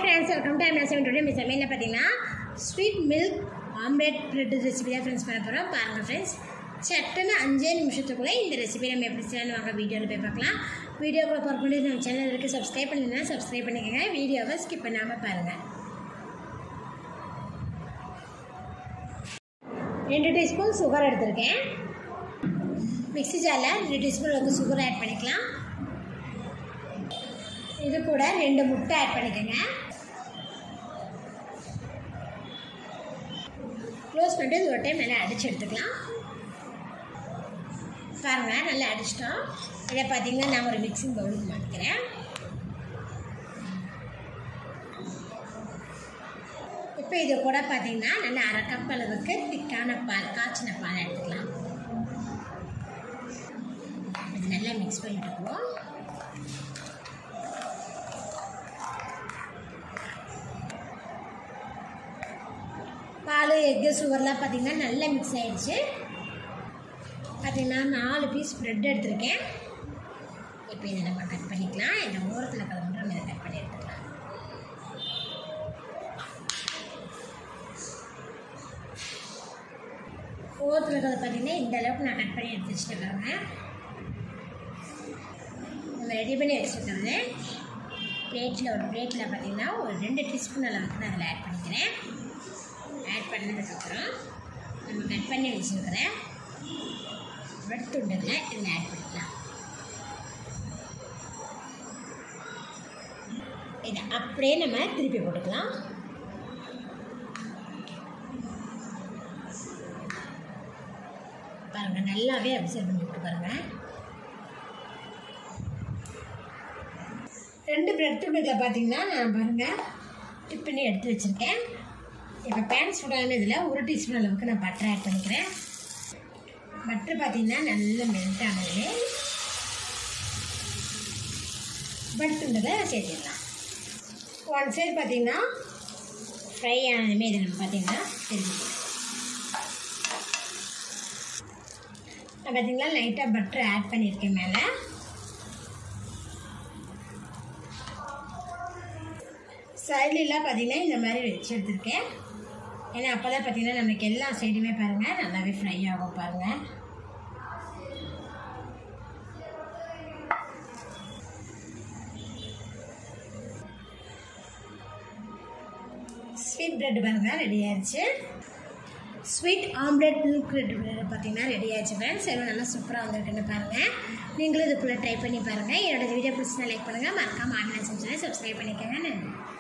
friends welcome to MS seven today miss என்ன பார்த்தீங்கன்னா sweet milk omelette bread recipe தான் friends பண்ண போகிறோம் பாருங்கள் ஃப்ரெண்ட்ஸ் சட்டுன்னு அஞ்சே நிமிஷத்துக்குள்ளே இந்த ரெசிபி நம்ம எப்படி செய்யலாம்னு வாங்க வீடியோவில் போய் பார்க்கலாம் வீடியோக்குள்ள பார்க்க முடியாது நம்ம சேனல் இருக்குது சப்ஸ்கிரைப் பண்ணிங்கன்னா சப்ஸ்கிரைப் பண்ணிக்கோங்க வீடியோவை ஸ்கிப் பண்ணாமல் பாருங்கள் ரெண்டு டீஸ்பூன் சுகர் எடுத்திருக்கேன் மிக்ஸி ஜாரில் ரெண்டு டீஸ்பூன் வந்து சுகர் ஆட் பண்ணிக்கலாம் இது கூட ரெண்டு முட்டை ஆட் பண்ணிக்கோங்க க்ளோஸ் பண்ணிட்டு இது ஒரு டைம் நல்லா அடித்து எடுத்துக்கலாம் பாருங்கள் நல்லா அடிச்சிட்டோம் இதை பார்த்தீங்கன்னா நான் ஒரு மிக்சிங் பவுலுக்கு மாற்றிக்கிறேன் இப்போ இது கூட பார்த்தீங்கன்னா நல்லா அரை கப் அளவுக்கு திக்கான பால் காய்ச்சின பால் எடுத்துக்கலாம் இது நல்லா மிக்ஸ் பண்ணிட்டுக்குவோம் பால் எக்கு சுகர்லாம் பார்த்தீங்கன்னா நல்லா மிக்ஸ் ஆகிடுச்சு பார்த்தீங்கன்னா நாலு பீஸ் ப்ரெட் எடுத்திருக்கேன் இப்போ இதை நம்ம கட் பண்ணிக்கலாம் இந்த ஓரத்தில் கலந்துட்டு இதை கட் பண்ணி எடுத்துக்கலாம் ஓரத்தில் இருக்கிறது பார்த்தீங்கன்னா இந்த அளவுக்கு நான் கட் பண்ணி எடுத்து வச்சுட்டு நம்ம ரெடி பண்ணி வச்சுருக்கிறது பிளேட்டில் ஒரு பிளேட்டில் பார்த்தீங்கன்னா ஒரு ரெண்டு டீஸ்பூன் அளவுக்கு நான் அதில் ஆட் பண்ணிக்கிறேன் ஆட் பண்ணதுக்கப்புறம் நம்ம கட் பண்ணி வச்சுருக்கிற வெட்டுண்டுகளை இதில் ஆட் பண்ணிக்கலாம் இதை அப்படியே நம்ம திருப்பி போட்டுக்கலாம் பாருங்கள் நல்லாவே அப்சர்வ் பண்ணிவிட்டு பாருங்கள் ரெண்டு பிரெட் துண்டுகளை பார்த்தீங்கன்னா நான் பாருங்கள் டிப் பண்ணி எடுத்து வச்சுருக்கேன் இப்போ பேன் சூடான இதில் ஒரு டீஸ்பூன் அளவுக்கு நான் பட்டர் ஆட் பண்ணிக்கிறேன் பட்டர் பார்த்தீங்கன்னா நல்லா மெல்ட் ஆனதுமே பட்டுன்றதை சேர்த்திடலாம் ஒன் சைடு பார்த்தீங்கன்னா ஃப்ரை ஆனதுமே இதை நம்ம பார்த்தீங்கன்னா தெரிஞ்சுக்கலாம் நான் பார்த்தீங்கன்னா லைட்டாக பட்டர் ஆட் பண்ணியிருக்கேன் மேலே சைட்லலாம் பார்த்தீங்கன்னா இந்த மாதிரி வச்சு எடுத்துருக்கேன் ஏன்னா அப்போ தான் பார்த்தீங்கன்னா நம்மளுக்கு எல்லா சைடுமே பாருங்கள் நல்லாவே ஃப்ரை ஆகும் பாருங்கள் ஸ்வீட் ப்ரெட் பாருங்கள் ரெடி ஆயிடுச்சு ஸ்வீட் ஆம்லெட் மில்க் ப்ரெட் பார்த்தீங்கன்னா ரெடி ஆயிடுச்சு ஃப்ரெண்ட்ஸ் எல்லாம் நல்லா சூப்பராக வந்திருக்குன்னு பாருங்கள் நீங்களும் இதுக்குள்ளே ட்ரை பண்ணி பாருங்கள் என்னோட வீடியோ பிடிச்சினா லைக் பண்ணுங்கள் மறக்காமல் ஆன்லைன் செஞ்சு சப்ஸ்கிரைப் பண்ணிக்கோங்க நன்றி